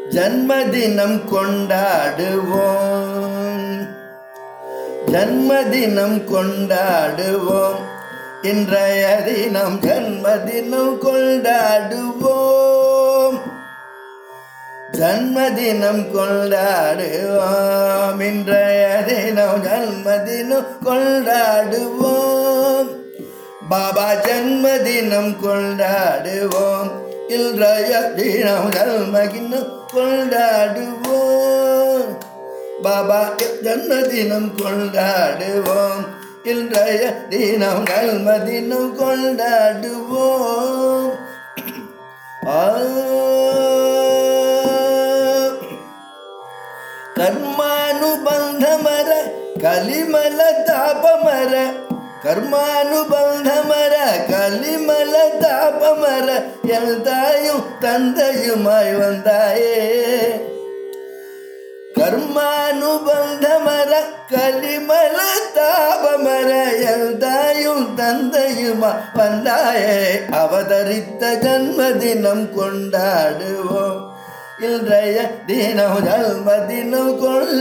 ஜன்மதினம் கொண்டாடுவோம் ஜன்மதினம் கொண்டாடுவோம் இன்றைய தினம் ஜன்மதினம் கொண்டாடுவோம் ஜன்மதினம் கொண்டாடுவோம் இன்றைய தினம் ஜன்மதினம் கொண்டாடுவோம் பாபா ஜன்மதினம் கொண்டாடுவோம் இன்றைய தினம் ஜன்மதினம் கொண்டாடுவோம் பாபா ஜன்மதினம் கொண்டாடுவோம் இன்றைய தினம் ஜன்மதினம் கொண்டாடுவோம் ஆ ಕರ್ಮಾನುಬಂಧಮರ ಕಲಿಮಲ ತಾಪಮರ ಕರ್ಮಾನುಬಂಧಮರ ಕಲಿಮಲ ತಾಪಮರ ಎಲ್ತಾயும் தந்தையுமாய் வந்தாயே கர்மானுபந்தமர கலிமல தாபமர எல்தாயும் தந்தையுமா வந்தாயே அவதரித்த ஜன்மதினம் கொண்டாடுவோம் இன்றைய தினம் ஜன்மதினம்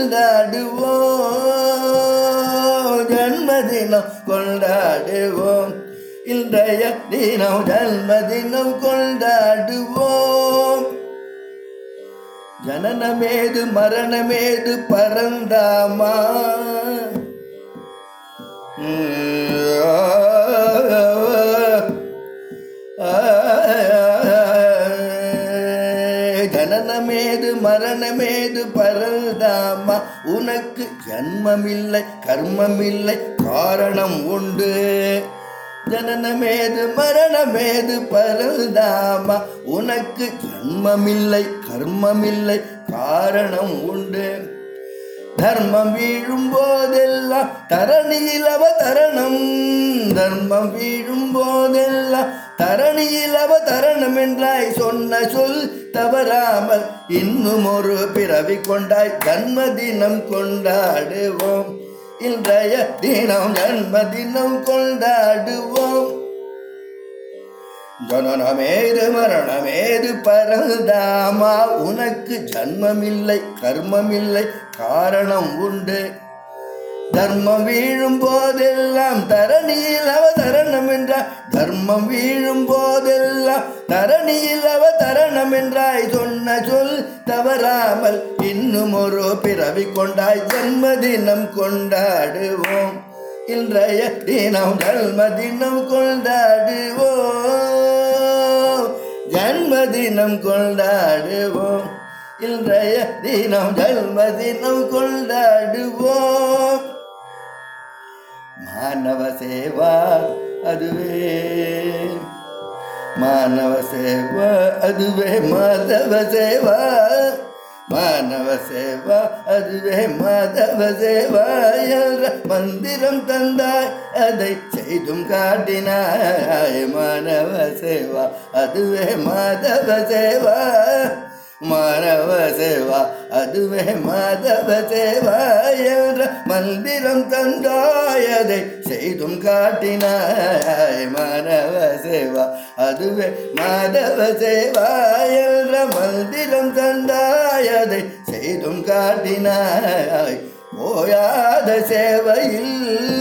கொண்டாடுவோம் ஜன்மதினம் கொண்டாடுவோம் இன்றைய தினம் ஜன்மதினம் கொண்டாடுவோம் ஜனனமேது மரணமேது பரந்தாமா ஜனனமேது மரணமேது பரந்தாமா உனக்கு ஜன்மமில்லை கர்மமில்லை காரணம் உண்டு ஜனனமேது மரணமேது பரந்தாமா உனக்கு ஜன்மமில்லை கர்மமில்லை காரணம் உண்டு தர்மம் வீழும் போதெல்லாம் தரணியில் அவதரணம் தர்மம் வீழும் போதெல்லாம் தரணியில் அவதரணம் என்றாய் சொன்ன சொல் தவறாமல் இன்னும் ஒரு பிறவி கொண்டாய் ஜன்மதினம் கொண்டாடுவோம் இன்றைய தினம் ஜன்மதினம் கொண்டாடுவோம் ஜனனமேது மரணமேது பரந்தாமா உனக்கு ஜன்மமில்லை கர்மமில்லை காரணம் உண்டு தர்மம் வீழும் போதெல்லாம் தரணியில் அவதரணம் என்றாய் தர்மம் வீழும் போதெல்லாம் தரணியில் அவதரணம் என்றாய் சொன்ன சொல் தவறாமல் இன்னும் ஒரு பிறவி கொண்டாய் ஜன்மதினம் கொண்டாடுவோம் இன்றைய தினம் ஜன்மதினம் கொண்டாடுவோம் ஜன்மதினம் கொண்டாடுவோம் இன்றைய தினம் ஜன்மதினம் கொண்டாடுவோம் மானவ சேவா அதுவே மானவ சேவா அதுவே மாதவ சேவா மானவ சேவா அதுவே மாதவ சேவா என்ற மந்திரம் தந்தாய் அதை செய்தும் காட்டினாய் மானவ சேவா அதுவே மாதவ சேவா மானவ சேவா அதுவே மாதவ சேவா என்ற மந்திரம் தந்தாய் அதை செய்தும் காட்டினாய் மானவ சேவா அதுவே மாதவ சேவா என்ற மந்திரம் தந்தாய் அதை செய்தும் காட்டினாய் ஓயாத சேவையில்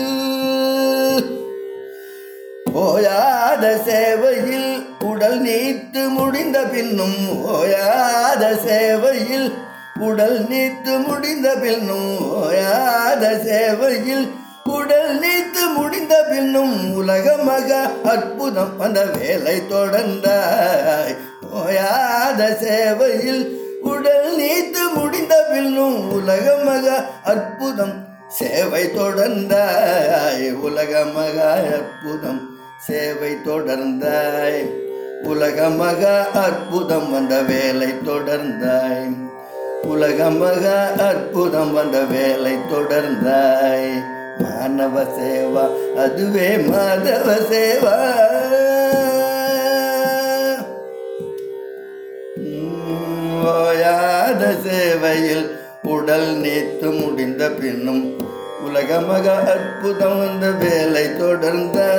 ஓயாத சேவையில் உடல் நீத்து முடிந்த பின்னும் ஓயாத சேவையில் உடல் நீத்து முடிந்த பின்னும் ஓயாத சேவையில் உடல் நீத்து முடிந்த பின்னும் உலக மக அற்புதம் அந்த வேலை தொடர்ந்தாய் ஓயாத சேவையில் உடல் நீத்து முடிந்த பின்னும் உலக மக அற்புதம் சேவை தொடர்ந்தாய் உலக மக அற்புதம் சேவை தொடர்ந்தாய் உலக மக அற்புதம் வந்த வேலை தொடர்ந்தாய் உலக மக அற்புதம் வந்த வேலை தொடர்ந்தாய் மானவ சேவா அதுவே மாதவ சேவா உம், ஓயாத சேவையில் உடல் நீத்து முடிந்த பின்னும் உலகமக அற்புதம் வந்த வேலை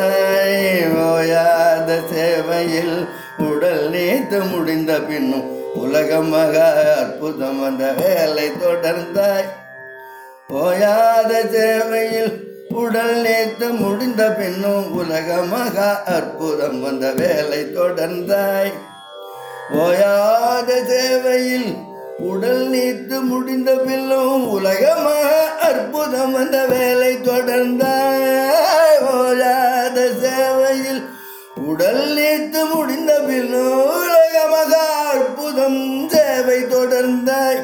தொடர்ந்தாய் ஓயாத சேவையில் உடல் நீத்து முடிந்த பின்னும் உலகம் மக அற்புதம் அந்த வேலை தொடர்ந்தாய் ஓயாத சேவையில் உடல் நேத்து முடிந்த பின்னும் உலக மகா அற்புதம் வந்த வேலை தொடர்ந்தாய் ஓயாத சேவையில் உடல் நீத்து முடிந்த பின்னும் உலக மகா அற்புதம் வந்த வேலை தொடர்ந்தாய் ஓயாத சேவையில் உடல் நீத்து முடிந்த பின்னும் உலக மகா அற்புதம் சேவை தொடர்ந்தாய்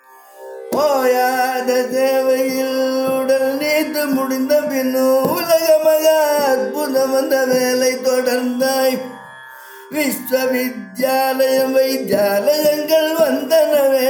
ஓயாத சேவையில் உடல் நீத்து முடிந்த பின்னும் உலக மகா அற்புதம் வந்த வேலை தொடர்ந்தாய் விஸ்வவித்யாலயம் வைத்தியாலயங்கள் வந்தனவே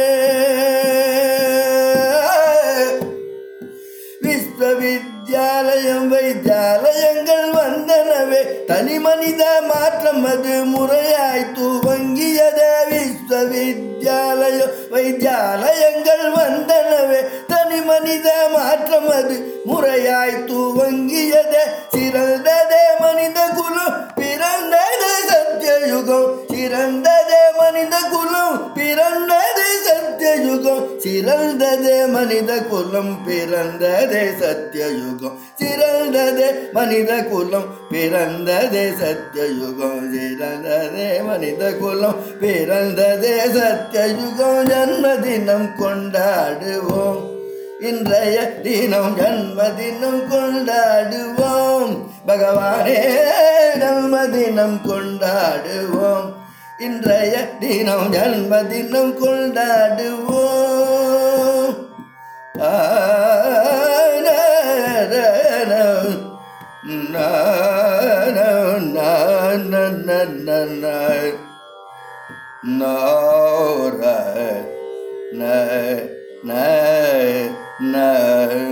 விஸ்வவித்யாலயம் வைத்தியாலயங்கள் வந்தனவே தனி மனித மாற்றம் அது முறையாய் துவங்கியதே விஸ்வவித்யாலயம் வைத்தியாலயங்கள் வந்தனவே தனி மனித மாற்றம் அது முறையாய் துவங்கியதே சிறந்ததே மனித குலம் பிறந்தது சத்தியயுகம் சிறந்ததே மனித குலம் பிறந்தது சத்தியயுகம் சிறந்ததே மனித குலம் பிறந்ததே சத்தியயுகம் சிறந்ததே மனித குலம் பிறந்ததே சத்தியயுகம் சிறந்ததே மனித குலம் பிறந்ததே சத்தியயுகம் ஜன்மதினம் கொண்டாடுவோம் இன்றைய தினம் ஜன்மதினம் கொண்டாடுவோம் பகவானே ஜன்மதினம் கொண்டாடுவோம் இன்றைய தினம் ஜன்மதினம் கொண்டாடுவோம் ஆ, நா, நா, நா, நா, நா, நா, நா, நா, நா, நா. Nora, na, na, na,